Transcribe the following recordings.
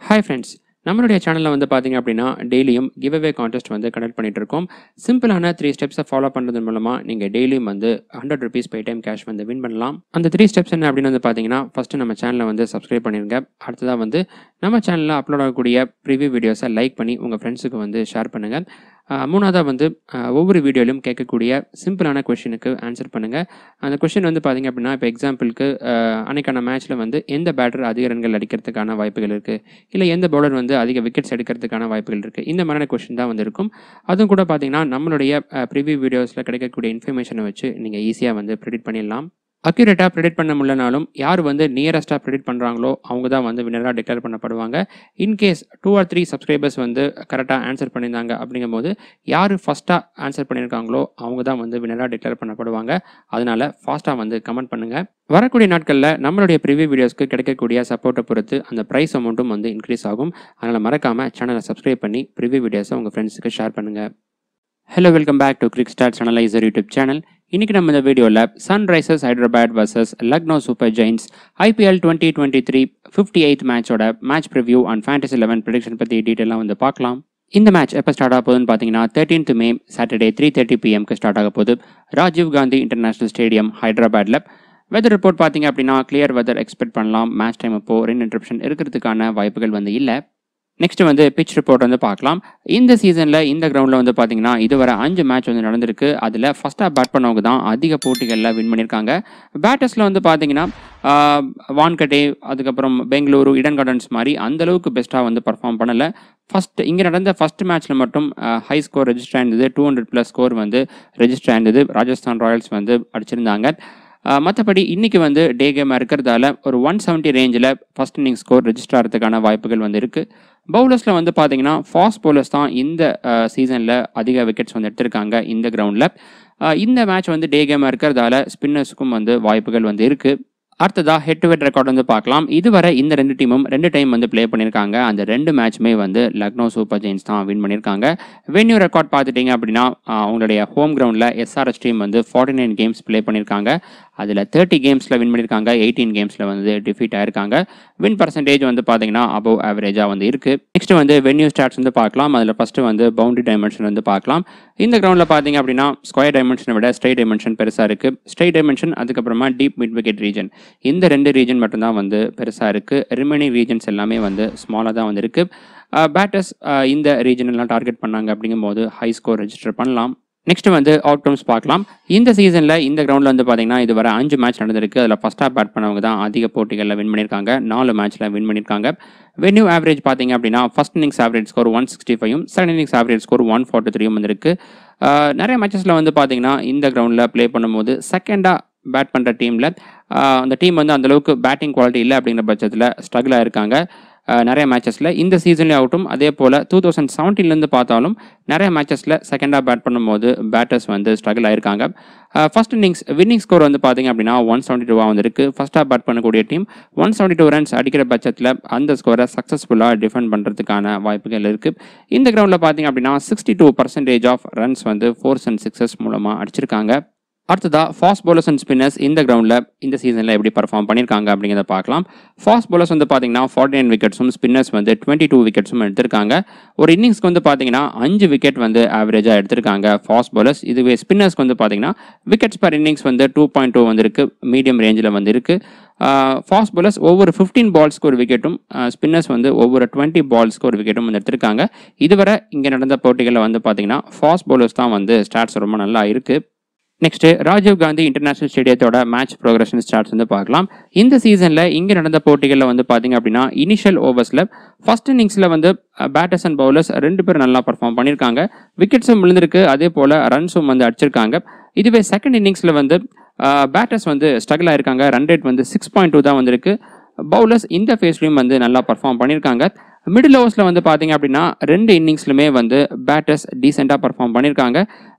hi friends நம்மளுடைய சேனலில் வந்து பார்த்தீங்க அப்படின்னா டெய்லியும் கிவ் அவே கான்டெஸ்ட் வந்து கனெக்ட் பண்ணிட்டு இருக்கோம் சிம்பிளான த்ரீ ஸ்டெப்ஸை ஃபாலோ பண்ணுறது மூலமாக நீங்கள் டெய்லியும் வந்து hundred rupees Paytm cash வந்து வின் பண்ணலாம் அந்த த்ரீ ஸ்டெப்ஸ் என்ன அப்படின்னு வந்து பார்த்தீங்கன்னா ஃபஸ்ட்டு நம்ம சேனலை வந்து சப்ஸ்கிரைப் பண்ணிருங்க அடுத்ததாக வந்து நம்ம சேனலில் அப்லோட் ஆகக்கூடிய ப்ரிவியூ வீடியோஸை லைக் பண்ணி உங்கள் ஃப்ரெண்ட்ஸுக்கு வந்து ஷேர் பண்ணுங்கள் மூணாவதாக வந்து அஹ், ஒவ்வொரு வீடியோலையும் கேட்கக்கூடிய சிம்பிளான கொஷினுக்கு ஆன்சர் பண்ணுங்கள் அந்த கொஷின் வந்து பார்த்தீங்க அப்படின்னா இப்போ எக்ஸாம்பிளுக்கு அன்னைக்கான மேட்ச்சில் வந்து எந்த பேட்டர் அதிக ரன்கள் அடிக்கிறதுக்கான வாய்ப்புகள் இருக்குது இல்லை எந்த பவுலர் வந்து அதிக விக்கெட்ஸ் எடுக்கிறதுக்கான வாய்ப்புகள் இருக்குது இந்த மாதிரியான கொஷின் தான் வந்து இருக்கும் அதுவும் கூட பார்த்தீங்கன்னா நம்மளுடைய ப்ரிவியூ வீடியோஸில் கிடைக்கக்கூடிய இன்ஃபர்மேஷனை வச்சு நீங்கள் ஈஸியாக வந்து ப்ரிடிக்ட் பண்ணிடலாம் அக்யூரேட்டாக ப்ரிடிக்ட் பண்ண முடியலனாலும் யார் வந்து நியரஸ்ட்டாக ப்ரிடிக்ட் பண்ணுறாங்களோ அவங்க தான் வந்து வினராக டிக்ளேர் பண்ணப்படுவாங்க in case two or three subscribers வந்து கரெக்டாக ஆன்சர் பண்ணியிருந்தாங்க அப்படிங்கும்போது யார் ஃபஸ்ட்டாக ஆன்சர் பண்ணியிருக்காங்களோ அவங்க தான் வந்து வினராக டிக்ளேர் பண்ணப்படுவாங்க அதனால ஃபாஸ்ட்டாக வந்து கமெண்ட் பண்ணுங்கள் வரக்கூடிய நாட்களில் நம்மளுடைய ப்ரிவியூ வீடியோஸ்க்கு கிடைக்கக்கூடிய சப்போர்ட்டை பொறுத்து அந்த ப்ரைஸ் அமௌண்ட்டும் வந்து இன்க்ரீஸ் ஆகும் அதனால் மறக்காமல் சேனலை சப்ஸ்கிரைப் பண்ணி ப்ரிவியூ வீடியோஸை உங்கள் ஃப்ரெண்ட்ஸுக்கு ஷேர் பண்ணுங்கள் hello welcome back to Crick Star Channelizer YouTube channel இன்னைக்கு நம்ம இந்த வீடியோவில் Sunrisers Hyderabad versus Lucknow super Giants IPL twenty twenty three fifty eighth மேட்சோட match preview and fantasy eleven prediction பற்றி டீட்டெயிலாக வந்து பார்க்கலாம் இந்த மேட்ச் எப்போ ஸ்டார்ட் ஆக போகுதுன்னு பார்த்தீங்கன்னா thirteenth May Saturday three thirty பிஎம்க்கு ஸ்டார்ட் ஆக போகுது ராஜீவ் காந்தி இன்டர்நேஷனல் ஸ்டேடியம் ஹைதராபாத்தில் வெதர் ரிப்போர்ட் பார்த்தீங்க அப்படின்னா கிளியர் வெதர் எக்ஸ்பெக்ட் பண்ணலாம் மேட்ச் டைம் அப்போ ரெயின் இன்டர்ப்ஷன் இருக்கிறதுக்கான வாய்ப்புகள் வந்து இல்லை நெக்ஸ்ட் வந்து பிச் ரிப்போர்ட் வந்து பார்க்கலாம் இந்த சீசனில் இந்த கிரவுண்டில் வந்து பார்த்தீங்கன்னா இதுவரை அஞ்சு மேட்ச் வந்து நடந்திருக்கு அதில் ஃபஸ்ட்டாக பேட் பண்ணவங்க தான் அதிக போட்டிகளில் வின் பண்ணியிருக்காங்க பேட்டர்ஸில் வந்து பார்த்தீங்கன்னா ஆஹ், வான்கட்டே அதுக்கப்புறம் பெங்களூரு இடன் கார்டன்ஸ் மாதிரி அந்த அளவுக்கு பெஸ்ட்டாக வந்து பர்ஃபார்ம் பண்ணலை ஃபர்ஸ்ட் இங்கே நடந்த ஃபர்ஸ்ட் மேட்ச்சில் மட்டும் ஹை ஸ்கோர் ரெஜிஸ்டர் ஆயிருந்தது டூ ஹண்ட்ரட் ப்ளஸ் ஸ்கோர் வந்து ரெஜிஸ்டர் ஆயிருந்தது ராஜஸ்தான் ராயல்ஸ் வந்து அடிச்சிருந்தாங்க மற்றபடி இன்னைக்கு வந்து டே கேமாக இருக்கிறதால ஒரு ஒன் செவன்ட்டி ரேஞ்சில் ஃபர்ஸ்ட் இன்னிங் ஸ்கோர் ரெஜிஸ்டர் ஆகிறதுக்கான வாய்ப்புகள் வந்து இருக்குது பவுலர்ஸில் வந்து பார்த்தீங்கன்னா ஃபாஸ்ட் பவுலர்ஸ் தான் இந்த சீசனில் அதிக விக்கெட்ஸ் வந்து எடுத்திருக்காங்க இந்த கிரவுண்டில் இந்த மேட்ச் வந்து டே கேமாக இருக்கிறதால ஸ்பின்னர்ஸுக்கும் வந்து வாய்ப்புகள் வந்து இருக்குது அடுத்ததாக ஹெட் டு ஹெட் ரெக்கார்ட் வந்து பார்க்கலாம் இதுவரை இந்த ரெண்டு டீமும் ரெண்டு டைம் வந்து ப்ளே பண்ணியிருக்காங்க அந்த ரெண்டு மேட்ச்சுமே வந்து லக்னோ சூப்பர் ஜெயின்ஸ் தான் வின் பண்ணியிருக்காங்க வென்யூ ரெக்கார்ட் பார்த்துட்டிங்க அப்படின்னா ஆஹ், அவங்களுடைய ஹோம் கிரவுண்டில் எஸ்ஆர்எஸ் டீம் வந்து ஃபார்ட்டி நைன் கேம்ஸ் ப்ளே பண்ணியிருக்காங்க அதில் தேர்ட்டி கேம்ஸில் வின் பண்ணியிருக்காங்க எயிட்டீன் கேம்ஸில் வந்து டிஃபீட் ஆயிருக்காங்க வின் பர்சன்டேஜ் வந்து பார்த்தீங்கன்னா அபவ் ஆவரேஜாக வந்து இருக்குது நெக்ஸ்ட் வந்து வென்யூ ஸ்டாட்ஸ் வந்து பார்க்கலாம் அதில் ஃபஸ்ட்டு வந்து பவுண்டரி டைமென்ஷன் வந்து பார்க்கலாம் இந்த கிரவுண்டில் பார்த்தீங்க அப்படின்னா ஸ்கொயர் டைமென்ஷனை விட ஸ்ட்ரைட் டைமென்ஷன் பெருசாக இருக்குது ஸ்ட்ரைட் டைமென்ஷன் அதுக்கப்புறமா டீப் மிட் விக்கெட் ரீஜன் இந்த ரெண்டு ரீஜன் மட்டும்தான் வந்து பெருசாக இருக்குது ரிமைனிங் ரீஜன்ஸ் எல்லாமே வந்து ஸ்மாலாக தான் வந்து இருக்குது பேட்டர்ஸ் இந்த ரீஜன் எல்லாம் டார்கெட் பண்ணாங்க அப்படிங்கும்போது ஹை ஸ்கோர் ரெஜிஸ்டர் பண்ணலாம் நெக்ஸ்ட் வந்து அவுட்கம்ஸ் பார்க்கலாம் இந்த சீசனில் இந்த கிரவுண்டில் வந்து பார்த்தீங்கன்னா இதுவரை அஞ்சு மேட்ச் நடந்திருக்கு அதில் ஃபஸ்ட்டாக பேட் பண்ணவங்க தான் அதிக போட்டிகளில் வின் பண்ணியிருக்காங்க நாலு மேட்ச்சில் வின் பண்ணியிருக்காங்க வென்யூ ஆவரேஜ் பார்த்தீங்க அப்படின்னா first innings average score one sixty ஃபைவும் second innings average score one forty த்ரீயும் வந்திருக்கு ஆஹ் நிறைய மேட்சஸில் வந்து பார்த்தீங்கன்னா இந்த கிரவுண்டில் ப்ளே பண்ணும்போது செகண்டாக பேட் பண்ணுற டீமில் அந்த டீம் வந்து அந்தளவுக்கு பேட்டிங் குவாலிட்டி இல்லை அப்படிங்கிற பட்சத்தில் ஸ்ட்ரகிள் ஆயிருக்காங்க ஆஹ் நிறைய மேட்சஸில் இந்த சீசன்லேயே ஆகட்டும் அதே போல் டூ தௌசண்ட் செவன்டீன்லேருந்து பார்த்தாலும் நிறைய மேட்சஸில் செகண்டாக பேட் பண்ணும்போது பேட்டர்ஸ் வந்து ஸ்ட்ரகிள் ஆயிருக்காங்க ஃபர்ஸ்ட் இன்னிங்ஸ் வின்னிங் ஸ்கோர் வந்து பார்த்தீங்க அப்படின்னா ஒன் செவன்ட்டி டூவாக வந்திருக்கு ஃபஸ்ட்டாக பேட் பண்ணக்கூடிய team one seventy two runs அடிக்கிற பட்சத்தில் அந்த ஸ்கோரை சக்ஸஸ்ஃபுல்லாக டிஃபெண்ட் பண்ணுறதுக்கான வாய்ப்புகள் இருக்குது இந்த கிரவுண்டில் பார்த்தீங்க அப்படின்னா sixty two percentage of runs வந்து ஃபோர்ஸ் அண்ட் சிக்ஸஸ் மூலமாக அடிச்சிருக்காங்க அடுத்ததாக ஃபாஸ்ட் bowlers அண்ட் ஸ்பின்னர்ஸ் இந்த கிரவுண்டில் இந்த சீசனில் எப்படி பர்ஃபார்ம் பண்ணியிருக்காங்க அப்படிங்கிறத பார்க்கலாம் ஃபாஸ்ட் bowlers வந்து பார்த்தீங்கன்னா ஃபார்ட்டி நைன் விக்கெட்ஸும் ஸ்பின்னர்ஸ் வந்து டுவெண்ட்டி டூ விக்கெட்ஸும் எடுத்திருக்காங்க ஒரு இன்னிங்ஸ்க்கு வந்து பார்த்தீங்கன்னா அஞ்சு விக்கெட் வந்து ஆவரேஜாக எடுத்திருக்காங்க ஃபாஸ்ட் bowlers இதுவே ஸ்பின்னர்ஸ்க்கு வந்து பார்த்தீங்கன்னா விக்கெட்ஸ் பர் இன்னிங்ஸ் வந்து டூ பாயிண்ட் டூ வந்திருக்கு மீடியம் ரேஞ்சில் வந்து இருக்கு ஃபாஸ்ட் bowlers ஒவ்வொரு ஃபிஃப்டீன் பால்ஸ்க்கு ஒரு விக்கெட்டும் ஸ்பின்னர்ஸ் வந்து ஒவ்வொரு டுவெண்ட்டி பால்ஸ்க்கு ஒரு விக்கெட்டும் வந்து எடுத்திருக்காங்க இதுவரை இங்கே நடந்த போட்டிகளில் வந்து பார்த்தீங்கன்னா ஃபாஸ்ட் bowlers தான் வந்து ஸ்டாட்ஸ் ரொம்ப நல்லா இருக்குது நெக்ஸ்ட் ராஜீவ் காந்தி இன்டர்நேஷனல் ஸ்டேடியத்தோட மேட்ச் ப்ரோக்ரஷன் ஸ்டார்ட்ஸ் வந்து பார்க்கலாம் இந்த சீசனில் இங்கே நடந்த போட்டிகளில் வந்து பார்த்தீங்க அப்படின்னா இனிஷியல் ஓவர்ஸில் ஃபர்ஸ்ட் இன்னிங்ஸில் வந்து பேட்டர்ஸ் அண்ட் பவுலர்ஸ் ரெண்டு பேரும் நல்லா பர்ஃபார்ம் பண்ணியிருக்காங்க விக்கெட்ஸும் விழுந்திருக்கு அதே போல் ரன்ஸும் வந்து அடிச்சிருக்காங்க இதுவே செகண்ட் இன்னிங்ஸில் வந்து பேட்டர்ஸ் வந்து ஸ்ட்ரகிள் ஆயிருக்காங்க ரன் ரேட் வந்து சிக்ஸ் பாயிண்ட் டூ தான் வந்திருக்கு பவுலர்ஸ் இந்த ஃபேஸ்லையும் வந்து நல்லா பர்ஃபார்ம் பண்ணியிருக்காங்க மிடில் ஓவர்ஸில் வந்து பார்த்தீங்க அப்படின்னா ரெண்டு இன்னிங்ஸ்லுமே வந்து பேட்டர்ஸ் டீசெண்டாக பர்ஃபார்ம் பண்ணியிருக்காங்க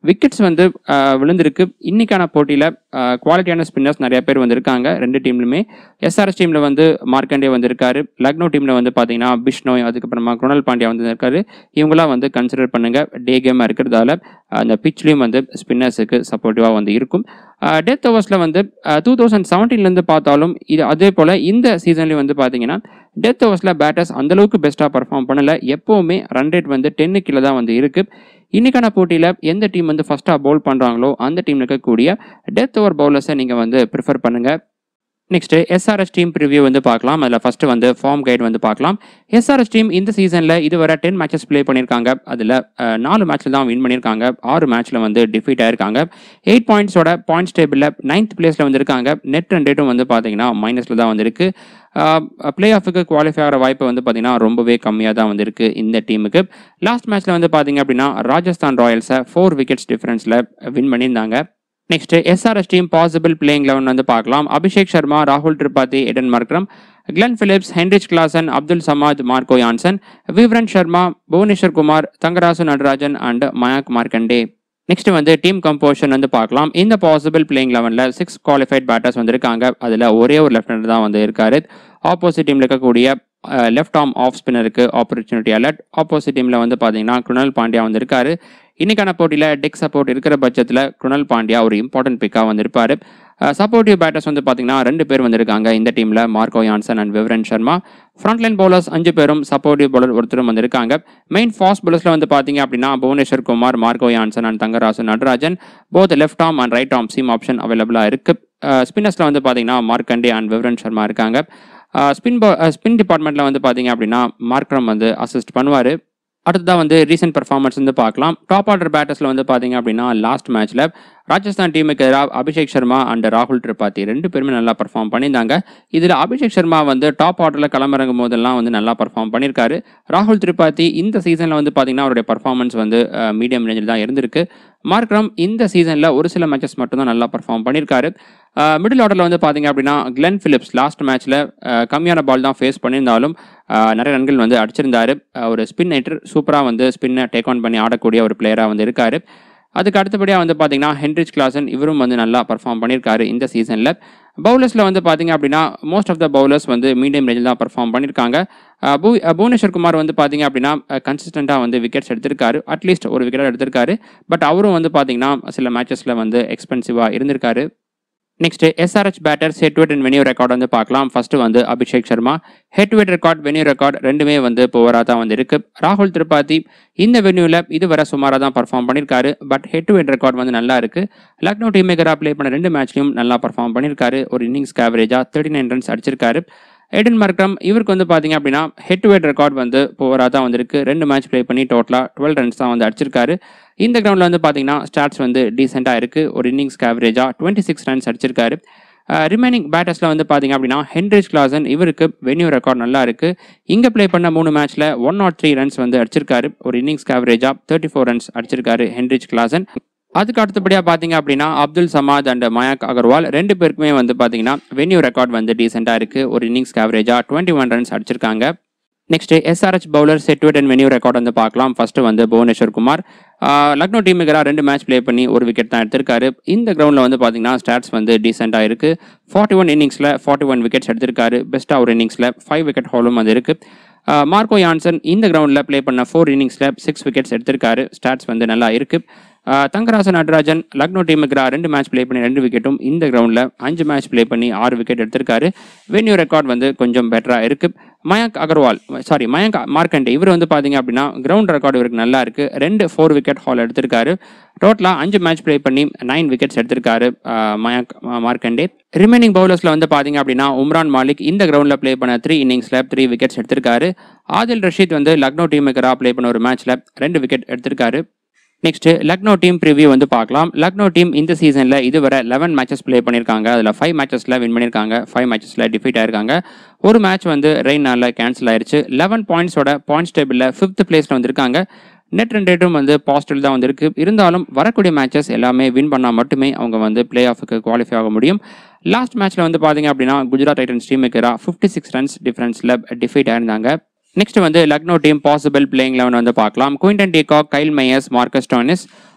விக்கெட்ஸ் வந்து ஆஹ், விழுந்திருக்கு இன்னைக்கான போட்டியில் குவாலிட்டியான ஸ்பின்னர்ஸ் நிறைய பேர் வந்திருக்காங்க ரெண்டு டீம்லுமே எஸ்ஆர்எஸ் டீமில் வந்து மார்க்கண்டே வந்திருக்காரு லக்னோ டீமில் வந்து பார்த்தீங்கன்னா பிஷ்னோய் அதுக்கப்புறமா குணல் பாண்டியா வந்திருக்காரு இவங்களாம் வந்து கன்சிடர் பண்ணுங்க டே கேமாக இருக்கிறதால அந்த பிச்லேயும் வந்து ஸ்பின்னர்ஸுக்கு சப்போர்ட்டிவாக வந்து இருக்கும் டெத் ஓவர்ஸில் வந்து டூ தௌசண்ட் செவன்டீன்லேருந்து பார்த்தாலும் இது அதே போல் இந்த சீசன்லேயும் வந்து பார்த்தீங்கன்னா டெத் ஓவர்ஸில் பேட்டர்ஸ் அந்தளவுக்கு பெஸ்ட்டாக பர்ஃபார்ம் பண்ணல எப்போவுமே ரன் ரேட் வந்து டென்னு கீழே தான் வந்து இருக்குது இன்னைக்கான போட்டியில் எந்த டீம் வந்து ஃபஸ்ட்டாக பவுல் பண்ணுறாங்களோ அந்த டீம் இருக்கக்கூடிய டெத் ஓவர் பவுலர்ஸை நீங்கள் வந்து ப்ரிஃபர் பண்ணுங்கள் நெக்ஸ்ட் எஸ்ஆர்எஸ் டீம் ப்ரிவியூ வந்து பார்க்கலாம் அதில் ஃபர்ஸ்ட் வந்து ஃபார்ம் கைடு வந்து பார்க்கலாம் எஸ்ஆர்எஸ் டீம் இந்த சீசனில் இதுவரை டென் மேட்சஸ் ப்ளே பண்ணியிருக்காங்க அதில் நாலு மேட்ச்சில் தான் வின் பண்ணியிருக்காங்க ஆறு மேட்ச்சில் வந்து டிஃபீட் ஆயிருக்காங்க எயிட் பாயிண்ட்ஸோட பாயிண்ட்ஸ் டேபிளில் நைன்த் பிளேஸில் வந்திருக்காங்க நெட் ரன் ரேட்டும் வந்து பார்த்தீங்கன்னா மைனஸில் தான் வந்திருக்கு பிளே ஆஃபுக்கு குவாலிஃபை ஆகிற வாய்ப்பு வந்து பார்த்தீங்கன்னா ரொம்பவே கம்மியாக தான் வந்திருக்கு இந்த டீமுக்கு லாஸ்ட் மேட்ச்சில் வந்து பார்த்தீங்க அப்படின்னா ராஜஸ்தான் ராயல்ஸை ஃபோர் விக்கெட்ஸ் டிஃபரன்ஸில் வின் பண்ணியிருந்தாங்க next SRS team possible playing eleven வந்து பார்க்கலாம் அபிஷேக் சர்மா ராகுல் Tripathi Aiden Markram Glenn Phillips Heinrich Klaasen Abdul Samad Marco Jansen Vivrant Sharma Bhuvneshwar Kumar Thangarasu Natarajan and Mayank Markande next வந்து டீம் கம்போஷன் வந்து பார்க்கலாம் இந்த பாசிபிள் பிளேயிங் லெவனில் சிக்ஸ் குவாலிஃபைட் பேட்டர்ஸ் வந்திருக்காங்க அதில் ஒரே ஒரு லெஃப்ட் ஹேண்டர் தான் வந்து இருக்காரு ஆப்போசிட் டீமில் இருக்கக்கூடிய லெஃப்ட் ஆர்ம் ஆஃப் ஸ்பின்னருக்கு ஆப்பர்ச்சுனிட்டி அலர்ட் ஆப்போசிட் டீமில் வந்து பார்த்தீங்கன்னா குணல் பாண்டியா வந்திருக்காரு இன்னைக்கான போட்டியில் டெக் சப்போர்ட் இருக்கிற பட்சத்தில் குணல் பாண்டியா ஒரு இம்பார்ட்டன்ட் பிக்காக வந்திருப்பாரு சப்போர்ட்டிவ் பேட்டர்ஸ் வந்து பார்த்தீங்கன்னா ரெண்டு பேர் வந்திருக்காங்க இந்த டீமில் Marco Jansen and Vivrant Sharma frontline bowlers அஞ்சு பேரும் சப்போர்ட்டிவ் பவுலர் ஒருத்தரும் வந்திருக்காங்க மெயின் ஃபாஸ்ட் பவுலர்ஸில் வந்து பார்த்தீங்க அப்படின்னா Bhuvneshwar Kumar Marco Jansen and Thangarasu Natarajan both left arm and right arm seam option அவைலபிளாக இருக்கு ஸ்பின்னர்ஸில் வந்து பார்த்தீங்கன்னா மார்க்கண்டே அண்ட் விவரன் சர்மா இருக்காங்க ஸ்பின் ஸ்பின் டிபார்ட்மெண்ட்டில் வந்து பார்த்தீங்க அப்படின்னா மார்க்ரம் வந்து அசிஸ்ட் பண்ணுவார் அடுத்ததாக வந்து ரீசெண்ட் பர்ஃபார்மன்ஸ் வந்து பார்க்கலாம் டாப் ஆர்டர் பேட்டர்ஸில் வந்து பார்த்தீங்க அப்படின்னா லாஸ்ட் மேட்ச்சில் ராஜஸ்தான் டீமுக்கு எதிராக அபிஷேக் சர்மா அண்ட் ராகுல் திரிபாதி ரெண்டு பேருமே நல்லா பர்ஃபார்ம் பண்ணியிருந்தாங்க இதில் அபிஷேக் சர்மா வந்து டாப் ஆர்டரில் களமிறங்கும் போதெல்லாம் வந்து நல்லா பர்ஃபார்ம் பண்ணியிருக்காரு ராகுல் திரிபாதி இந்த சீசனில் வந்து பார்த்தீங்கன்னா அவருடைய பர்ஃபார்மன்ஸ் வந்து மீடியம் ரேஞ்சில் தான் இருந்திருக்கு மார்க்ரம் இந்த சீசனில் ஒரு சில மேட்சஸ் மட்டும்தான் நல்லா பர்ஃபார்ம் பண்ணியிருக்காரு மிடில் ஆர்டரில் வந்து பார்த்தீங்க அப்படின்னா கிளென் ஃபிலிப்ஸ் லாஸ்ட் மேட்ச்சில் கம்மியான பால் தான் ஃபேஸ் பண்ணியிருந்தாலும் அஹ், நிறைய ரன்கள் வந்து அடிச்சிருந்தாரு அஹ், ஒரு ஸ்பின் நைட்டர் சூப்பராக வந்து ஸ்பின்னை டேக் ஆன் பண்ணி ஆடக்கூடிய ஒரு பிளேயராக வந்து இருக்காரு அதுக்கு அடுத்தபடியாக வந்து பார்த்தீங்கன்னா ஹென்ரிச் கிளாசன் இவரும் வந்து நல்லா பர்ஃபார்ம் பண்ணியிருக்காரு இந்த சீசனில் பவுலர்ஸில் வந்து பார்த்தீங்க அப்படின்னா மோஸ்ட் ஆஃப் த பவுலர்ஸ் வந்து மீடியம் ரேஞ்சில் தான் பர்ஃபார்ம் பண்ணியிருக்காங்க அஹ், பூ- அஹ், புவனேஸ்வர் குமார் வந்து பார்த்தீங்க அப்படின்னா கன்சிஸ்டண்ட்டாக வந்து விக்கெட்ஸ் எடுத்திருக்காரு அட்லீஸ்ட் ஒரு விக்கெட் எடுத்திருக்காரு பட் அவரும் வந்து பார்த்தீங்கன்னா சில மேட்சஸில் வந்து எக்ஸ்பென்சிவாக இருந்திருக்காரு நெக்ஸ்ட் எஸ்ஆர்ஹெச் பேட்டர் ஹெட் வெட் அண்ட் வெனியூ ரெக்கார்ட் வந்து பார்க்கலாம் ஃபர்ஸ்ட் வந்து அபிஷேக் சர்மா ஹெட் வெட் ரெக்கார்ட் வெனியூ ரெக்கார்ட் ரெண்டுமே வந்து புவராக தான் வந்து இருக்கு ராகுல் திரிபாதி இந்த வென்யூவில் இதுவரை சுமாராக தான் பர்ஃபார்ம் பண்ணியிருக்காரு but head to head record வந்து நல்லா இருக்கு லக்னோ டீம் மேக்கராக ப்ளே பண்ண ரெண்டு மேட்ச்லையும் நல்லா பர்ஃபார்ம் பண்ணியிருக்காரு ஒரு இன்னிங்ஸ்க்கு ஆவரேஜாக தேர்ட்டி நைன் ரன்ஸ் அடிச்சிருக்காரு எடன் மார்க்ரம் இவருக்கு வந்து பார்த்தீங்க அப்படின்னா ஹெட் டு ஹெட் ரெக்கார்ட் வந்து புவராக தான் வந்திருக்கு ரெண்டு மேட்ச் ப்ளே பண்ணி டோட்டலாக டுவெல் ரன்ஸ் தான் வந்து அடிச்சிருக்காரு இந்த கிரவுண்டில் வந்து பார்த்தீங்கன்னா ஸ்டாட்ஸ் வந்து டீசெண்டாக இருக்குது ஒரு இன்னிங்ஸ்க்கு ஆவரேஜாக டுவெண்ட்டி சிக்ஸ் ரன்ஸ் அடிச்சிருக்காரு ரிமைனிங் பேட்டர்ஸில் வந்து பார்த்தீங்க அப்படின்னா ஹென்ரிச் கிளாசன் இவருக்கு வென்யூ ரெக்கார்ட் நல்லா இருக்கு இங்கே ப்ளே பண்ண மூணு மேட்ச்சில் ஒன் நாட் த்ரீ ரன்ஸ் வந்து அடிச்சிருக்காரு ஒரு இன்னிங்ஸ்க்கு ஆவரேஜாக தேர்ட்டி ஃபோர் ரன்ஸ் அடிச்சிருக்காரு ஹென்ரிச் கிளாசன் அதுக்கு அடுத்தபடியாக பார்த்தீங்க அப்படின்னா அப்துல் சமாத் அண்ட் மயாக் அகர்வால் ரெண்டு பேருக்குமே வந்து பார்த்தீங்கன்னா வென்யூ ரெக்கார்ட் வந்து டீசெண்டாக இருக்குது ஒரு இன்னிங்ஸ்க்கு ஆவரேஜாக டுவெண்ட்டி ஒன் ரன்ஸ் அடிச்சிருக்காங்க நெக்ஸ்ட் எஸ்ஆர்ஹெச் பவுலர் செட்வெட் அண்ட் வென்யூ ரெக்கார்ட் வந்து பார்க்கலாம் ஃபர்ஸ்ட் வந்து புவனேஸ்வர் குமார் ஆஹ் லக்னோ டீமுக்கு ரெண்டு மேட்ச் ப்ளே பண்ணி ஒரு விக்கெட் தான் எடுத்திருக்காரு இந்த கிரவுண்டில் வந்து பார்த்தீங்கன்னா ஸ்டாட்ஸ் வந்து டீசெண்டாக இருக்கு ஃபார்ட்டி ஒன் இன்னிங்ஸில் ஃபார்ட்டி ஒன் விக்கெட்ஸ் எடுத்திருக்காரு பெஸ்ட்டாக ஒரு இன்னிங்ஸில் ஃபைவ் விக்கெட் ஹாலும் வந்து இருக்கு ஆஹ் மார்க்கோ யான்சன் இந்த கிரவுண்டில் ப்ளே பண்ண ஃபோர் இன்னிங்ஸில் சிக்ஸ் விக்கெட்ஸ் எடுத்திருக்காரு ஸ்டாட்ஸ் வந்து நல்லா இருக்கு ஆஹ் தங்கராசன் நடராஜன் லக்னோ டீமுக்கு ரெண்டு மேட்ச் ப்ளே பண்ணி ரெண்டு விக்கெட்டும் இந்த கிரவுண்டில் அஞ்சு மேட்ச் ப்ளே பண்ணி ஆறு விக்கெட் எடுத்திருக்காரு வென்யூ ரெக்கார்ட் வந்து கொஞ்சம் பெட்டராக இருக்கு மயங்க் அகர்வால் சாரி மயங்க் மார்க்கண்டே இவர் வந்து பார்த்தீங்க அப்படின்னா கிரவுண்ட் ரெக்கார்டு இவருக்கு நல்லா இருக்கு ரெண்டு ஃபோர் விக்கெட் ஹால் எடுத்திருக்காரு டோட்டலாக அஞ்சு மேட்ச் ப்ளே பண்ணி நைன் விக்கெட்ஸ் எடுத்திருக்காரு ஆஹ் மயங்க் மா- மார்க்கண்டே ரிமைனிங் பவுலர்ஸில் வந்து பார்த்தீங்க அப்படின்னா உம்ரான் மாலிக் இந்த கிரவுண்டில் ப்ளே பண்ண த்ரீ இன்னிங்ஸில் த்ரீ விக்கெட்ஸ் எடுத்திருக்காரு ஆதில் ரஷீத் வந்து லக்னோ டீமுக்கு ப்ளே பண்ண ஒரு மேட்ச்சில் ரெண்டு விக்கெட் எடுத்திருக்காரு நெக்ஸ்ட் லக்னோ டீம் ப்ரிவியூ வந்து பார்க்கலாம் லக்னோ டீம் இந்த சீசனில் இதுவரை லெவன் மேட்சஸ் ப்ளே பண்ணியிருக்காங்க அதில் ஃபைவ் மேட்சஸில் வின் பண்ணியிருக்காங்க ஃபைவ் மேட்சஸில் டிஃபீட் ஆயிருக்காங்க ஒரு மேட்ச் வந்து ரெயினால் கேன்சல் ஆயிருச்சு லெவன் பாயிண்ட்ஸோட பாயிண்ட்ஸ் டேபிளில் ஃபிஃப்த் பிளேஸில் வந்திருக்காங்க நெட் ரன் ரேட்டும் வந்து பாசிட்டிவ் தான் வந்திருக்கு இருந்தாலும் வரக்கூடிய மேட்சஸ் எல்லாமே வின் பண்ணால் மட்டுமே அவங்க வந்து பிளே ஆஃபுக்கு குவாலிஃபை ஆக முடியும் லாஸ்ட் மேட்ச்சில் வந்து பார்த்தீங்க அப்படின்னா குஜராத் டைட்டன்ஸ் டீமுக்கு ஃபிஃப்டி சிக்ஸ் ரன்ஸ் டிஃபரன்ஸில் டிஃபீட் ஆயிருந்தாங்க நெக்ஸ்ட் வந்து Lucknow team possible playing eleven வந்து பார்க்கலாம் Quinton de Kock Kyle Mayers Marcus Stoinis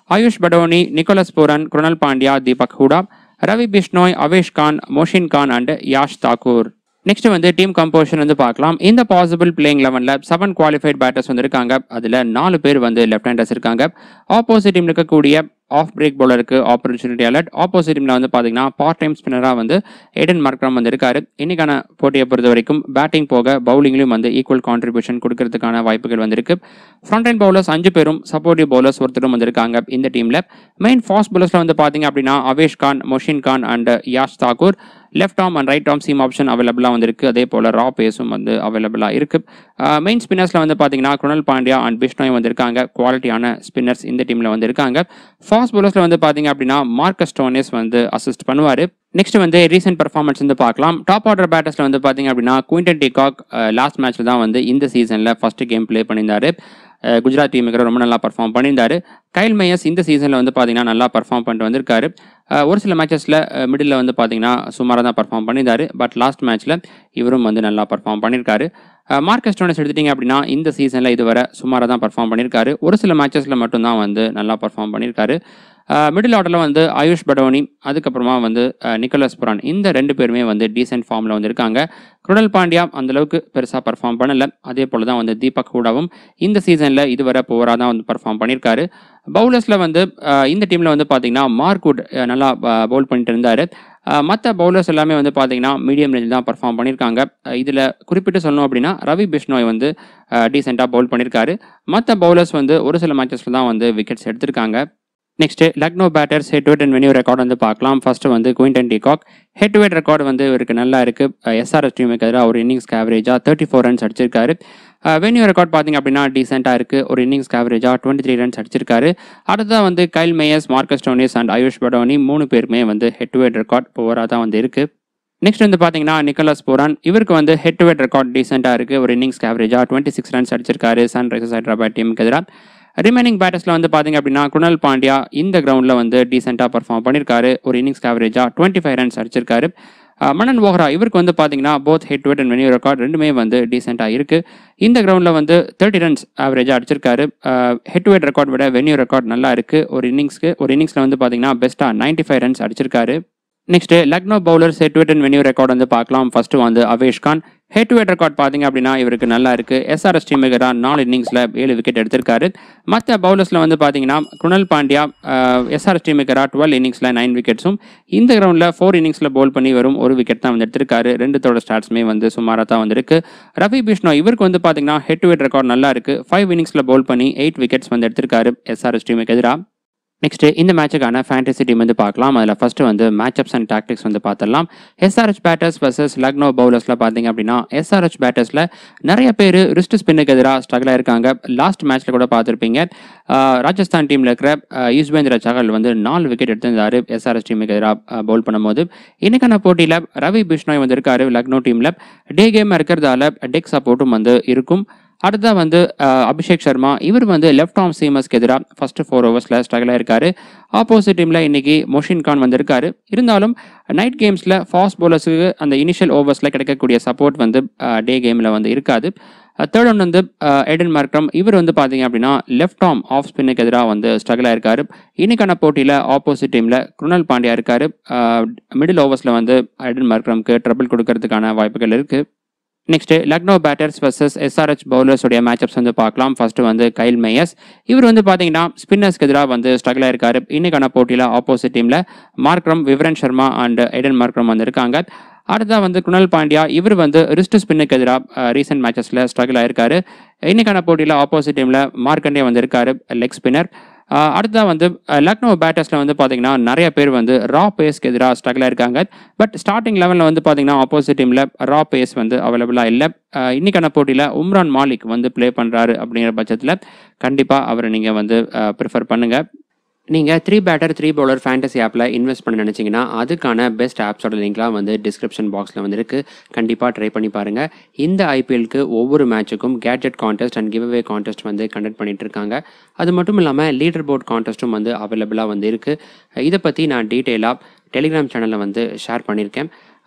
Ayush Badoni Nicholas Pooran Krunal Pandya Deepak Hooda Ravi Bishnoi Avesh Khan Mohsin Khan and Yash Thakur next வந்து டீம் கம்போஷன் வந்து பார்க்கலாம் இந்த பாசிபிள் பிளேயிங் லெவனில் செவன் குவாலிஃபைட் பேட்டர்ஸ் வந்து இருக்காங்க அதில் நாலு பேர் வந்து லெஃப்ட் ஹேண்டர்ஸ் இருக்காங்க ஆப்போசிட் டீம் இருக்கக்கூடிய ஆஃப் பிரேக் பவுலருக்கு ஆப்பர்ச்சுனிட்டி அலர்ட் ஆப்போசிட் டீமில் வந்து பார்த்தீங்கன்னா பார்ட் டைம் ஸ்பின்னராக வந்து ஏடன் மார்க்ரம் வந்து இருக்காரு இன்னைக்கான போட்டியை பொறுத்த வரைக்கும் பேட்டிங் போக பவுலிங்லையும் வந்து ஈக்குவல் கான்ட்ரிபியூஷன் கொடுக்கறதுக்கான வாய்ப்புகள் வந்திருக்கு ஃப்ரண்ட் லைன் பவுலர்ஸ் அஞ்சு பேரும் சப்போர்ட்டிவ் பவுலர்ஸ் ஒருத்தரும் வந்திருக்காங்க இந்த டீமில் மெயின் ஃபாஸ்ட் பவுலர்ஸில் வந்து பார்த்தீங்க அப்படின்னா Avesh Khan Mohsin Khan and Yash Thakur left arm and right arm seam option அவைலபிளாக வந்திருக்கு அதே போல் ரா பேஸும் வந்து அவைலபிளாக இருக்குது மெயின் ஸ்பின்னர்ஸில் வந்து பார்த்தீங்கன்னா குணல் பாண்டியா அண்ட் பிஷ்ணோய் வந்திருக்காங்க குவாலிட்டியான ஸ்பின்னர்ஸ் இந்த டீமில் வந்து இருக்காங்க ஃபாஸ்ட் பவுலர்ஸில் வந்து பார்த்தீங்க அப்படின்னா மார்க்கஸ் டோனேஸ் வந்து அசிஸ்ட் பண்ணுவார் நெக்ஸ்ட் வந்து ரீசெண்ட் பர்ஃபார்மன்ஸ் வந்து பார்க்கலாம் டாப் ஆர்டர் பேட்டர்ஸில் வந்து பார்த்தீங்க அப்படின்னா குயின்டன் டிகாக் லாஸ்ட் மேட்ச்சில் தான் வந்து இந்த சீசனில் ஃபர்ஸ்ட் கேம் ப்ளே பண்ணியிருந்தாரு அஹ் குஜராத் டீமுக்கு ரொம்ப நல்லா பர்ஃபார்ம் பண்ணியிருந்தாரு கைல் மையஸ் இந்த சீசனில் வந்து பார்த்தீங்கன்னா நல்லா பர்ஃபார்ம் பண்ணிட்டு வந்திருக்காரு அஹ் ஒரு சில மேட்சஸில் மிடில் வந்து பார்த்தீங்கன்னா சுமாராக தான் பர்ஃபார்ம் பண்ணியிருந்தாரு பட் லாஸ்ட் மேட்ச்சில் இவரும் வந்து நல்லா பர்ஃபார்ம் பண்ணியிருக்காரு மார்க்கஸ் டோனஸ் எடுத்துட்டிங்க அப்படின்னா இந்த சீசனில் இதுவரை சுமாராக தான் பர்ஃபார்ம் பண்ணியிருக்காரு ஒரு சில மேட்சஸில் மட்டும்தான் வந்து நல்லா பர்ஃபார்ம் பண்ணியிருக்காரு மிடில் ஆர்டரில் வந்து ஆயுஷ் படோனி அதுக்கப்புறமா வந்து அஹ், நிக்கோலஸ் புரான் இந்த ரெண்டு பேருமே வந்து டீசென்ட் ஃபார்மில் வந்து இருக்காங்க குருடல் பாண்டியா அந்தளவுக்கு பெருசாக பர்ஃபார்ம் பண்ணல அதே போல் தான் வந்து தீபக் ஹூடாவும் இந்த சீசனில் இதுவரை போராக தான் வந்து பர்ஃபார்ம் பண்ணியிருக்காரு பவுலர்ஸில் வந்து அஹ், இந்த டீமில் வந்து பார்த்தீங்கன்னா மார்க்வுட் அஹ், நல்லா பவுல் பண்ணிட்டு இருந்தார் மற்ற பவுலர்ஸ் எல்லாமே வந்து பார்த்தீங்கன்னா மீடியம் ரேஞ்சில் தான் பர்ஃபார்ம் பண்ணியிருக்காங்க இதில் குறிப்பிட்டு சொல்லணும் அப்படின்னா ரவி பிஷ்னோய் வந்து டீசெண்டாக பவுல் பண்ணியிருக்காரு மற்ற பவுலர்ஸ் வந்து ஒரு சில மேட்சஸில் தான் வந்து விக்கெட்ஸ் எடுத்திருக்காங்க next Lucknow batters head to head and venue record வந்து பார்க்கலாம் ஃபர்ஸ்ட் வந்து Quinton de Kock head to head record வந்து இவருக்கு நல்லா இருக்கு எஸ்ஆர்எஸ் டீமுக்கு எதிராக ஒரு இன்னிங்ஸ்க்கு ஆவரேஜாக தேர்ட்டி ஃபோர் ரன்ஸ் அடிச்சிருக்காரு வெனியூ ரெக்கார்ட் பார்த்தீங்க அப்படின்னா டீசெண்டாக இருக்குது ஒரு இன்னிங்ஸ்க்கு ஆவரேஜாக டுவெண்ட்டி த்ரீ ரன்ஸ் அடிச்சிருக்காரு அடுத்ததான் வந்து Kyle Mayers Marcus Stoinis and Ayush Badoni மூணு பேருமே வந்து ஹெட் டு ஹெட் ரெக்கார்ட் ஓவராக தான் வந்து இருக்குது நெக்ஸ்ட் வந்து பார்த்தீங்கன்னா நிக்கோலஸ் போரான் இவருக்கு வந்து ஹெட் டு ஹெட் ரெக்கார்ட் டீசெண்டாக இருக்குது ஒரு இன்னிங்ஸ்க்கு ஆவரேஜாக டுவெண்ட்டி சிக்ஸ் ரன்ஸ் அடிச்சிருக்காரு சன் ரைசர்ஸ் ஹைதராபாத் டீமுக்கு எதிராக ரிமைனிங் பேட்டர்ஸில் வந்து பார்த்தீங்க அப்படின்னா குணல் பாண்டியா இந்த கிரவுண்டில் வந்து டீசெண்டாக பர்ஃபார்ம் பண்ணியிருக்காரு ஒரு இன்னிங்ஸ்க்கு ஆவரேஜாக டுவெண்ட்டி ஃபைவ் ரன்ஸ் அடிச்சிருக்காரு அஹ் மனன் ஓஹரா இவருக்கு வந்து பார்த்தீங்கன்னா both head to head and venue record ரெண்டுமே வந்து டீசெண்டாக இருக்குது இந்த கிரவுண்டில் வந்து தேர்ட்டி ரன்ஸ் ஆவரேஜாக அடிச்சிருக்காரு ஹெட் டு ஹெட் ரெக்கார்ட் விட வெனியூ ரெக்கார்ட் நல்லா இருக்குது ஒரு இன்னிங்ஸ்க்கு ஒரு இன்னிங்ஸில் வந்து பார்த்தீங்கன்னா பெஸ்ட்டாக நைன்ட்டி ஃபைவ் ரன்ஸ் அடிச்சிருக்காரு next Lucknow bowler head to head and venue record வந்து பார்க்கலாம் ஃபர்ஸ்ட் வந்து Avesh Khan head to head record பார்த்தீங்க அப்படின்னா இவருக்கு நல்லா இருக்கு எஸ்ஆர்எஸ் டீமுக்கு நாலு இன்னிங்ஸில் ஏழு விக்கெட் எடுத்திருக்காரு மற்ற பவுலர்ஸில் வந்து பார்த்தீங்கன்னா குணல் பாண்டியா எஸ்ஆர்எஸ் டீமுக்கு டுவெல் இன்னிங்ஸில் நைன் விக்கெட்ஸும் இந்த கிரவுண்டில் ஃபோர் இன்னிங்ஸில் பவுல் பண்ணி வரும் ஒரு விக்கெட் தான் வந்து எடுத்திருக்காரு ரெண்டுத்தோட ஸ்டாட்ஸுமே வந்து சுமாராக தான் வந்திருக்கு ரவி பிஷ்ணோ இவருக்கு வந்து பார்த்தீங்கன்னா ஹெட் டு ஹெட் ரெக்கார்ட் நல்லா இருக்கு ஃபைவ் இன்னிங்ஸில் பவுல் பண்ணி எயிட் விக்கெட்ஸ் வந்து எடுத்திருக்காரு எஸ்ஆர்எஸ் டீமுக்கு எதிராக நெக்ஸ்ட் இந்த மேட்சுக்கான ஃபேண்டசி டீம் வந்து பார்க்கலாம் அதில் ஃபர்ஸ்ட் வந்து மேட்சப்ஸ் அண்ட் டாக்டிக்ஸ் வந்து பார்த்துடலாம் எஸ்ஆர்ஹெச் பேட்டர்ஸ் வர்சஸ் லக்னோ பவுலர்ஸில் பார்த்தீங்க அப்படின்னா எஸ்ஆர்ஹெச் பேட்டர்ஸில் நிறைய பேர் ரிஸ்ட் ஸ்பின்னுக்கு எதிராக ஸ்ட்ரகிளாக இருக்காங்க லாஸ்ட் மேட்ச்சில் கூட பார்த்துருப்பீங்க ஆஹ் ராஜஸ்தான் டீமில் இருக்கிற ஆஹ் யுஸ்வேந்திர சகல் வந்து நாலு விக்கெட் எடுத்திருந்தாரு எஸ்ஆர்எஸ் டீமுக்கு எதிராக பவுல் பண்ணும்போது இன்னைக்கான போட்டியில் ரவி பிஷ்ணாய் வந்து இருக்காரு லக்னோ டீமில் டே கேம் இருக்கிறதால டெக் சப்போர்ட்டும் வந்து இருக்கும் அடுத்தா வந்து அஹ், அபிஷேக் சர்மா இவர் வந்து லெஃப்ட் ஆர்ம் சீமஸ்க்கு எதிராக ஃபர்ஸ்ட் ஃபோர் ஓவர்ஸில் ஸ்ட்ரகிளாக இருக்காரு ஆப்போசிட் டீமில் இன்னைக்கு மொஷின் கான் வந்திருக்காரு இருந்தாலும் நைட் கேம்ஸில் ஃபாஸ்ட் பவுலர்ஸுக்கு அந்த இனிஷியல் ஓவர்ஸில் கிடைக்கக்கூடிய சப்போர்ட் வந்து டே கேமில் வந்து இருக்காது தேர்ட் ஒன் வந்து எடன் மார்க்ரம் இவர் வந்து பார்த்தீங்க அப்படின்னா லெஃப்ட் ஆர்ம் ஆஃப் ஸ்பின்னுக்கு எதிராக வந்து ஸ்ட்ரகிளாக இருக்காரு இன்னைக்கான போட்டியில் ஆப்போசிட் டீமில் குருணல் பாண்டியா இருக்காரு மிடில் ஓவர்ஸில் வந்து எடன் மார்க்ரம்க்கு ட்ரபிள் கொடுக்கறதுக்கான வாய்ப்புகள் இருக்குது next Lucknow batters versus SRH பவுலர்ஸோடைய மேட்சப்ஸ் வந்து பார்க்கலாம் ஃபர்ஸ்ட் வந்து கைல் மேயஸ் இவர் வந்து பார்த்தீங்கன்னா ஸ்பின்னர்ஸ்க்கு எதிராக வந்து ஸ்ட்ரகிளாக இருக்காரு இன்னைக்கான போட்டியில் ஆப்போசிட் டீமில் Markram Vivrant Sharma and Aiden Markram வந்து இருக்காங்க அடுத்தா வந்து குணல் பாண்டியா இவர் வந்து ரிஸ்ட் ஸ்பின்னுக்கு எதிராக ரீசெண்ட் மேட்சஸில் ஸ்ட்ரகிள் ஆயிருக்காரு இன்னைக்கான போட்டியில் ஆப்போசிட் டீமில் மார்க்கண்டே வந்து இருக்காரு லெக் ஸ்பின்னர் அடுத்தா வந்து அஹ், லக்னோ பேட்டர்ஸில் வந்து பார்த்தீங்கன்னா நிறைய பேர் வந்து ரா பேஸ்க்கு எதிராக ஸ்ட்ரகிளாக இருக்காங்க பட் ஸ்டார்டிங் லெவலில் வந்து பார்த்தீங்கன்னா ஆப்போசிட் டீமில் ரா பேஸ் வந்து அவைலபிளாக இல்லை இன்னைக்கான போட்டியில் உம்ரான் மாலிக் வந்து ப்ளே பண்ணுறாரு அப்படிங்கிற பட்சத்தில் கண்டிப்பாக அவரை நீங்கள் வந்து ப்ரிஃபர் பண்ணுங்கள் நீங்கள் three batter three bowler fantasy ஆப்பில் இன்வெஸ்ட் பண்ண நினச்சிங்கன்னா அதுக்கான பெஸ்ட் ஆப்ஸோட லிங்க்லாம் வந்து டிஸ்கிரிப்ஷன் பாக்ஸில் வந்து இருக்குது கண்டிப்பாக ட்ரை பண்ணி பாருங்கள் இந்த ஐபிஎல்க்கு ஒவ்வொரு மேட்சுக்கும் gadget contest and give away contest வந்து கண்டக்ட் பண்ணிட்டு இருக்காங்க அது மட்டும் இல்லாமல் லீடர் போர்ட் கான்டெஸ்ட்டும் வந்து அவைலபிளாக வந்து இருக்குது இதை பற்றி நான் டீட்டெயிலாக டெலிகிராம் சேனலில் வந்து ஷேர் பண்ணியிருக்கேன்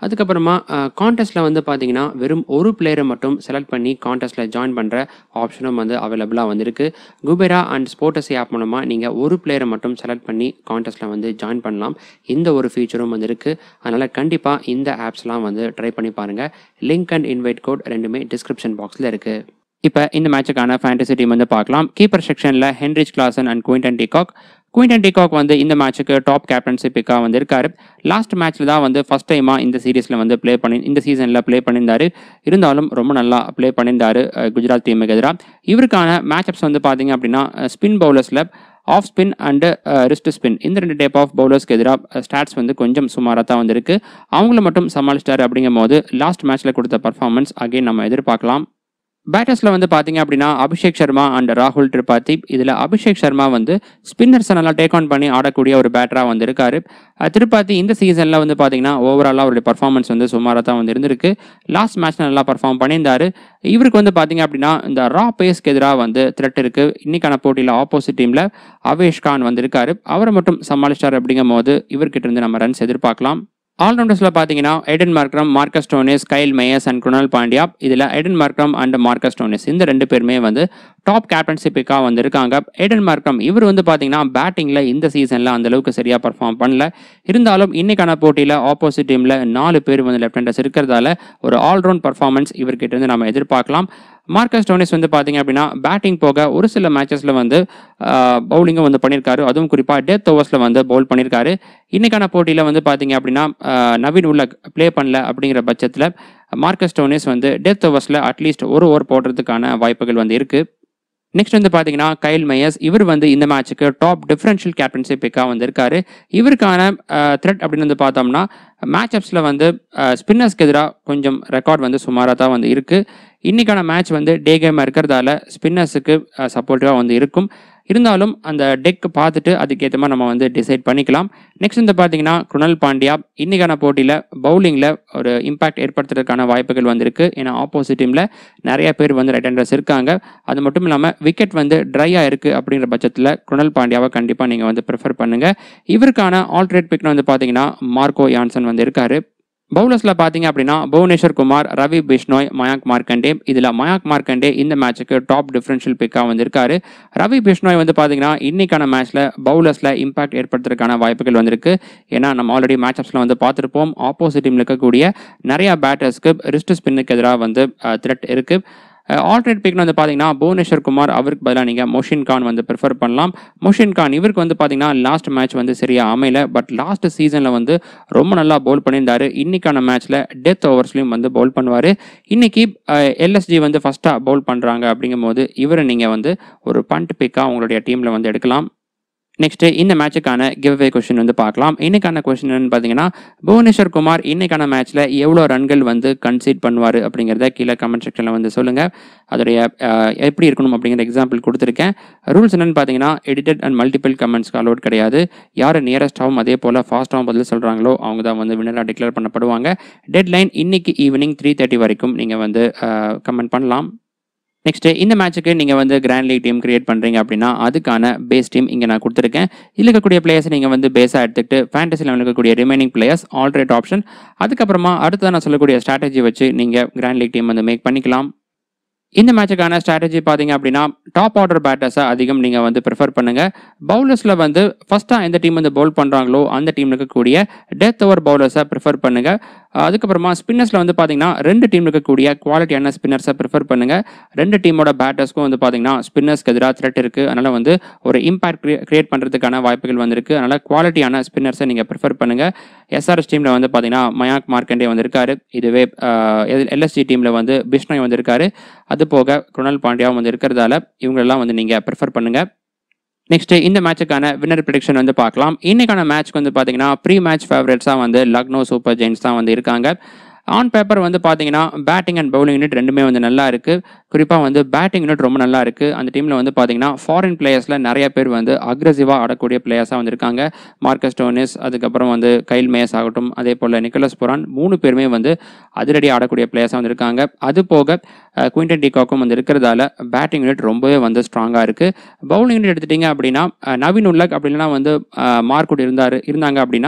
அதுக்கப்புறமா கான்டெஸ்ட்டில் வந்து பார்த்தீங்கன்னா வெறும் ஒரு பிளேயரை மட்டும் செலக்ட் பண்ணி கான்டெஸ்ட்டில் ஜாயின் பண்ணுற ஆப்ஷனும் வந்து அவைலபிளாக வந்திருக்கு குபேரா அண்ட் ஸ்போர்ட்டஸ் ஆப் மூலமாக நீங்கள் ஒரு பிளேயரை மட்டும் செலக்ட் பண்ணி கான்டெஸ்ட்டில் வந்து ஜாயின் பண்ணலாம் இந்த ஒரு ஃபீச்சரும் வந்து இருக்குது அதனால் கண்டிப்பாக இந்த ஆப்ஸ்லாம் வந்து ட்ரை பண்ணி பாருங்கள் லிங்க் அண்ட் இன்வைட் கோட் ரெண்டுமே டிஸ்கிரிப்ஷன் பாக்ஸில் இருக்குது இப்போ இந்த மேட்சுக்கான ஃபேண்டசி டீம் வந்து பார்க்கலாம் கீப்பர் செக்ஷனில் Heinrich Klaasen and Quinton de Kock Quinton de Kock வந்து இந்த மேட்ச்சுக்கு டாப் கேப்டன்சி பிக்காக வந்திருக்காரு லாஸ்ட் மேட்ச்சில் தான் வந்து ஃபஸ்ட் டைமாக இந்த சீரீஸில் வந்து ப்ளே பண்ணி இந்த சீசனில் ப்ளே பண்ணியிருந்தாரு இருந்தாலும் ரொம்ப நல்லா ப்ளே பண்ணியிருந்தாரு அஹ், குஜராத் டீமுக்கு எதிராக இவருக்கான மேட்சப்ஸ் வந்து பார்த்தீங்க அப்படின்னா ஸ்பின் பவுலர்ஸில் off spin and wrist spin இந்த ரெண்டு டைப் ஆஃப் பவுலர்ஸ்க்கு எதிராக ஸ்டாட்ஸ் வந்து கொஞ்சம் சுமாராக தான் வந்திருக்கு அவங்கள மட்டும் சமாளிச்சிட்டாரு அப்படிங்கும் போது லாஸ்ட் மேட்ச்சில் கொடுத்த பர்ஃபார்மன்ஸ் அகைன் நம்ம எதிர்பார்க்கலாம் பேட்டர்ஸில் வந்து பார்த்தீங்க அப்படின்னா அபிஷேக் சர்மா அண்ட் ராகுல் திரிபாதி இதில் அபிஷேக் சர்மா வந்து ஸ்பின்னர்ஸை நல்லா டேக் ஆன் பண்ணி ஆடக்கூடிய ஒரு பேட்டராக வந்து இருக்காரு அஹ் திரிபாதி இந்த சீசனில் வந்து பார்த்தீங்கன்னா ஓவராலாக அவருடைய பர்ஃபார்மன்ஸ் வந்து சுமாராக தான் வந்து இருந்திருக்கு லாஸ்ட் மேட்ச்ல நல்லா பர்ஃபார்ம் பண்ணியிருந்தாரு இவருக்கு வந்து பார்த்தீங்க அப்படின்னா இந்த ரா பேஸ்க்கு எதிராக வந்து த்ரெட் இருக்கு இன்னைக்கான போட்டியில் ஆப்போசிட் டீமில் அவேஷ் கான் வந்து இருக்காரு அவரை மட்டும் சமாளிச்சார் அப்படிங்கும் போது இவர்கிட்ட இருந்து நம்ம ரன்ஸ் எதிர்பார்க்கலாம் ஆல்ரவுண்டர்ஸில் பார்த்தீங்கன்னா Aiden Markram Marcus Stoinis Kyle Mayers and Krunal Pandya இதில் Aiden Markram and Marcus Stoinis இந்த ரெண்டு பேருமே வந்து டாப் கேப்டன்ஷிப்புக்காக வந்திருக்காங்க எடன் மார்க்ரம் இவர் வந்து பார்த்தீங்கன்னா பேட்டிங்கில் இந்த சீசனில் அந்த அளவுக்கு சரியாக பர்ஃபார்ம் பண்ணல இருந்தாலும் இன்னைக்கான போட்டியில் ஆப்போசிட் டீமில் நாலு பேர் வந்து லெஃப்ட் ஹேண்டர்ஸ் இருக்கிறதால ஒரு ஆல்ரவுண்ட் பர்ஃபார்மன்ஸ் இவர்கிட்ட இருந்து நம்ம எதிர்பார்க்கலாம் மார்க்கஸ் டோனிஸ் வந்து பார்த்தீங்க அப்படின்னா பேட்டிங் போக ஒரு சில மேட்சஸில் வந்து பவுலிங்கும் வந்து பண்ணியிருக்காரு அதுவும் குறிப்பாக டெத் ஓவர்ஸில் வந்து பவுல் பண்ணியிருக்காரு இன்னைக்கான போட்டியில் வந்து பார்த்தீங்க அப்படின்னா ஆஹ், நவீன் உள்ள ப்ளே பண்ணல அப்படிங்கிற பட்சத்தில் மார்க்கஸ் டோனிஸ் வந்து டெத் ஓவர்ஸில் அட்லீஸ்ட் ஒரு ஓவர் போடுறதுக்கான வாய்ப்புகள் வந்து இருக்குது நெக்ஸ்ட் வந்து பார்த்தீங்கன்னா கைல் மையஸ் இவர் வந்து இந்த மேட்ச்சுக்கு டாப் டிஃபரன்ஷியல் கேப்டன்சி பிக்காக வந்திருக்காரு இவருக்கான த்ரெட் அப்படின்னு வந்து பார்த்தோம்னா மேட்சப்ஸில் வந்து ஸ்பின்னர்ஸ்க்கு எதிராக கொஞ்சம் ரெக்கார்ட் வந்து சுமாராக தான் வந்து இருக்குது இன்னைக்கான மேட்ச் வந்து டே கேமாக இருக்கிறதால ஸ்பின்னர்ஸுக்கு சப்போர்ட்டிவாக வந்து இருக்கும் இருந்தாலும் அந்த டெக் பார்த்துட்டு அதுக்கேற்ற மாதிரி நம்ம வந்து டிசைட் பண்ணிக்கலாம் நெக்ஸ்ட் வந்து பார்த்தீங்கன்னா குணல் பாண்டியா இன்னைக்கான போட்டியில் பவுலிங்கில் ஒரு இம்பாக்ட் ஏற்படுத்துறதுக்கான வாய்ப்புகள் வந்திருக்கு ஏன்னா ஆப்போசிட் டீமில் நிறைய பேர் வந்து ரைட் ஹேண்டர்ஸ் இருக்காங்க அது மட்டும் இல்லாமல் விக்கெட் வந்து ட்ரையாக இருக்குது அப்படிங்கிற பட்சத்தில் குணல் பாண்டியாவை கண்டிப்பாக நீங்கள் வந்து ப்ரிஃபர் பண்ணுங்கள் இவருக்கான ஆல்ட்ரேட் பிக்னு வந்து பார்த்தீங்கன்னா மார்க்கோ யான்சன் வந்து இருக்காரு பவுலர்ஸில் பார்த்தீங்க அப்படின்னா புவனேஸ்வர் குமார் ரவி பிஷ்னோய் மயாங்க் மார்க்கண்டே இதில் மயாங்க் மார்க்கண்டே இந்த மேட்ச்சுக்கு டாப் டிஃபரன்ஷியல் பிக்காக வந்திருக்காரு ரவி பிஷ்னோய் வந்து பார்த்தீங்கன்னா இன்னைக்கான மேட்ச்சில் பவுலர்ஸில் இம்பாக்ட் ஏற்படுத்துறதுக்கான வாய்ப்புகள் வந்திருக்கு ஏன்னா நம்ம ஆல்ரெடி மேட்சப்ஸில் வந்து பார்த்துருப்போம் ஆப்போசிட் டீமில் இருக்கக்கூடிய நிறையா பேட்டர்ஸ்க்கு ரிஸ்ட் ஸ்பின்னுக்கு எதிராக வந்து த்ரெட் இருக்குது ஆல்டர்னேட் பிக்னு வந்து பார்த்தீங்கன்னா புவனேஸ்வர் குமார் அவருக்கு பதிலாக நீங்கள் மொஷின் கான் வந்து ப்ரிஃபர் பண்ணலாம் மொஷின் கான் இவருக்கு வந்து பார்த்தீங்கன்னா லாஸ்ட் மேட்ச் வந்து சரியாக அமையல பட் லாஸ்ட் சீசனில் வந்து ரொம்ப நல்லா பவுல் பண்ணியிருந்தாரு இன்னைக்கான மேட்ச்சில் டெத் ஓவர்ஸ்லையும் வந்து பவுல் பண்ணுவார் இன்னைக்கு எல்எஸ்ஜி வந்து ஃபஸ்ட்டாக பவுல் பண்ணுறாங்க அப்படிங்கும்போது இவரை நீங்கள் வந்து ஒரு பண்ட் பிக்காக உங்களுடைய டீமில் வந்து எடுக்கலாம் நெக்ஸ்ட் இந்த மேட்சுக்கான கிவ்வே கொஸ்டின் வந்து பார்க்கலாம் இன்னைக்கான கொஸ்டின் என்னன்னு பார்த்தீங்கன்னா புவனேஸ்வர் குமார் இன்னைக்கான மேட்ச்ல எவ்வளோ ரன்கள் வந்து கன்சீட் பண்ணுவார் அப்படிங்கிறத கீழே கமெண்ட் செக்ஷனில் வந்து சொல்லுங்க அதோடைய அஹ், எப்படி இருக்கணும் அப்படிங்கிற எக்ஸாம்பிள் கொடுத்துருக்கேன் ரூல்ஸ் என்னன்னு பார்த்தீங்கன்னா எடிட்டட் அண்ட் மல்டிபிள் கமெண்ட்ஸ்க்கு அலோட் கிடையாது யார் நியரஸ்டாகவும் அதே போல் ஃபாஸ்ட்டாகவும் பதில் சொல்கிறாங்களோ அவங்க தான் வந்து வினராக டிக்ளேர் பண்ணப்படுவாங்க டெட்லைன் இன்னைக்கு ஈவினிங் த்ரீ தேர்ட்டி வரைக்கும் நீங்கள் வந்து கமெண்ட் பண்ணலாம் நெக்ஸ்ட் இந்த மேட்ச்சுக்கு நீங்கள் வந்து கிராண்ட் லீக் டீம் கிரியேட் பண்ணுறீங்க அப்படின்னா அதுக்கான பேஸ் டீம் இங்கே நான் கொடுத்துருக்கேன் இதில் இருக்கக்கூடிய பிளேயர்ஸ் நீங்கள் வந்து பேஸாக எடுத்துக்கிட்டு ஃபேண்டசி லெவலில் இருக்கக்கூடிய ரிமைனிங் பிளேயர்ஸ் ஆல்ரேட் ஆப்ஷன் அதுக்கப்புறமா அடுத்ததான் நான் சொல்லக்கூடிய ஸ்ட்ராட்டஜி வச்சு நீங்கள் கிராண்ட் லீக் டீம் வந்து மேக் பண்ணிக்கலாம் இந்த மேட்சுக்கான ஸ்ட்ராட்டஜி பார்த்தீங்க அப்படின்னா டாப் ஆர்டர் பேட்டர்ஸை அதிகம் நீங்கள் வந்து ப்ரிஃபர் பண்ணுங்கள் பவுலர்ஸில் வந்து ஃபஸ்ட்டாக எந்த டீம் வந்து பவுல் பண்ணுறாங்களோ அந்த டீமில் இருக்கக்கூடிய டெத் ஓவர் பவுலர்ஸை ப்ரிஃபர் பண்ணுங்கள் அதுக்கப்புறமா ஸ்பின்னர்ஸில் வந்து பார்த்தீங்கன்னா ரெண்டு டீம் இருக்கக்கூடிய குவாலிட்டியான ஸ்பின்னர்ஸை ப்ரிஃபர் பண்ணுங்கள் ரெண்டு டீமோட பேட்டர்ஸ்க்கும் வந்து பார்த்தீங்கன்னா ஸ்பின்னர்ஸ்க்கு எதிராக த்ரெட் இருக்குது அதனால் வந்து ஒரு இம்பாக்ட் கிரியேட் பண்ணுறதுக்கான வாய்ப்புகள் வந்திருக்கு அதனால் குவாலிட்டியான ஸ்பின்னர்ஸை நீங்கள் ப்ரிஃபர் பண்ணுங்கள் எஸ்ஆர்எஸ் டீமில் வந்து பார்த்தீங்கன்னா மயாக் மார்க்கண்டே வந்திருக்காரு இதுவே எல்எஸ்ஜி டீமில் வந்து பிஷ்ணோய் வந்திருக்காரு அது போக குணல் பாண்டியாவும் வந்து இருக்கிறதால இவங்களெல்லாம் வந்து நீங்கள் ப்ரிஃபர் பண்ணுங்கள் நெக்ஸ்ட் இந்த மேட்சுக்கான வின்னர் ப்ரிடிக்ஷன் வந்து பார்க்கலாம் இன்னைக்கான மேட்ச்க்கு வந்து பார்த்தீங்கன்னா ப்ரீ மேட்ச் ஃபேவரட்ஸாக வந்து லக்னோ சூப்பர் ஜெயின்ஸ் தான் வந்து இருக்காங்க ஆன் பேப்பர் வந்து பார்த்தீங்கன்னா பேட்டிங் அண்ட் பவுலிங் யூனிட் ரெண்டுமே வந்து நல்லா இருக்குது குறிப்பாக வந்து பேட்டிங் யூனிட் ரொம்ப நல்லா இருக்குது அந்த டீமில் வந்து பார்த்தீங்கன்னா ஃபாரின் பிளேயர்ஸில் நிறைய பேர் வந்து அக்ரெசிவாக ஆடக்கூடிய பிளேயர்ஸாக வந்திருக்காங்க மார்க்கஸ் டோனிஸ் அதுக்கப்புறம் வந்து கைல் மேயஸ் ஆகட்டும் அதே போல் நிக்கலஸ் புரான் மூணு பேருமே வந்து அதிரடி ஆடக்கூடிய பிளேயர்ஸாக வந்திருக்காங்க அது போக குயின்டன் டிகாக்கும் வந்து இருக்கிறதால பேட்டிங் யூனிட் ரொம்பவே வந்து ஸ்ட்ராங்காக இருக்குது பவுலிங் யூனிட் எடுத்துட்டீங்க அப்படின்னா அஹ், நவீன் உல்லக் அப்படின்னா வந்து மார்க்குட் இருந்தார் இருந்தாங்க அப்படின்னா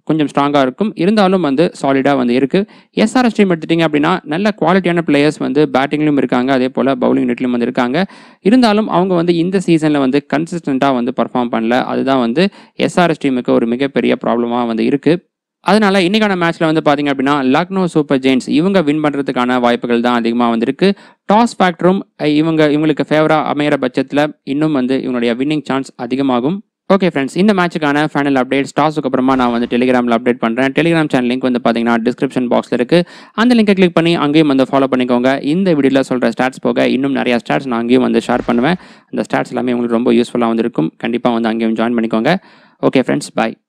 கொஞ்சம் ஸ்ட்ராங்காக இருக்கும் இருந்தாலும் வந்து சாலிடாக வந்து இருக்குது எஸ்ஆர்எஸ் டீம் எடுத்துட்டிங்க அப்படின்னா நல்ல குவாலிட்டியான பிளேயர்ஸ் வந்து பேட்டிங்லையும் இருக்காங்க அதே போல் பவுலிங் நெட்லையும் வந்து இருக்காங்க இருந்தாலும் அவங்க வந்து இந்த சீசனில் வந்து கன்சிஸ்டண்ட்டாக வந்து பர்ஃபார்ம் பண்ணல அதுதான் வந்து எஸ்ஆர்எஸ் டீமுக்கு ஒரு மிகப்பெரிய ப்ராப்ளமாக வந்து இருக்குது அதனால இன்னைக்கான மேட்ச்ல வந்து பாத்தீங்க அப்படின்னா லக்னோ சூப்பர் ஜெயின்ஸ் இவங்க வின் பண்றதுக்கான வாய்ப்புகள் தான் அதிகமாக வந்திருக்கு டாஸ் ஃபேக்டரும் இவங்க இவங்களுக்கு ஃபேவரா அமையிற பட்சத்தில் இன்னும் வந்து இவங்களுடைய வின்னிங் சான்ஸ் அதிகமாகும் ஓகே ஃப்ரெண்ட்ஸ் இந்த மேட்சுக்கான ஃபைனல் அப்டேட் டாஸுக்கு அப்புறமா நான் வந்து டெலிகிராமில் அப்டேட் பண்ணுறேன் டெலிகிராம் சேனல் லிங்க் வந்து பார்த்தீங்கன்னா டிஸ்கிரிப்ஷன் பாக்ஸில் இருக்குது அந்த லிங்கை கிளிக் பண்ணி அங்கேயும் வந்து ஃபாலோ பண்ணிக்கோங்க இந்த வீடியோவில் சொல்கிற ஸ்டாட்ஸ் போக இன்னும் நிறைய ஸ்டாட்ஸ் நான் அங்கேயும் வந்து ஷேர் பண்ணுவேன் அந்த ஸ்டாட்ஸ் எல்லாமே உங்களுக்கு ரொம்ப யூஸ்ஃபுல்லாக வந்து இருக்கும் கண்டிப்பாக வந்து அங்கேயும் ஜாயின் பண்ணிக்கோங்க ஓகே ஃப்ரெண்ட்ஸ் பாய்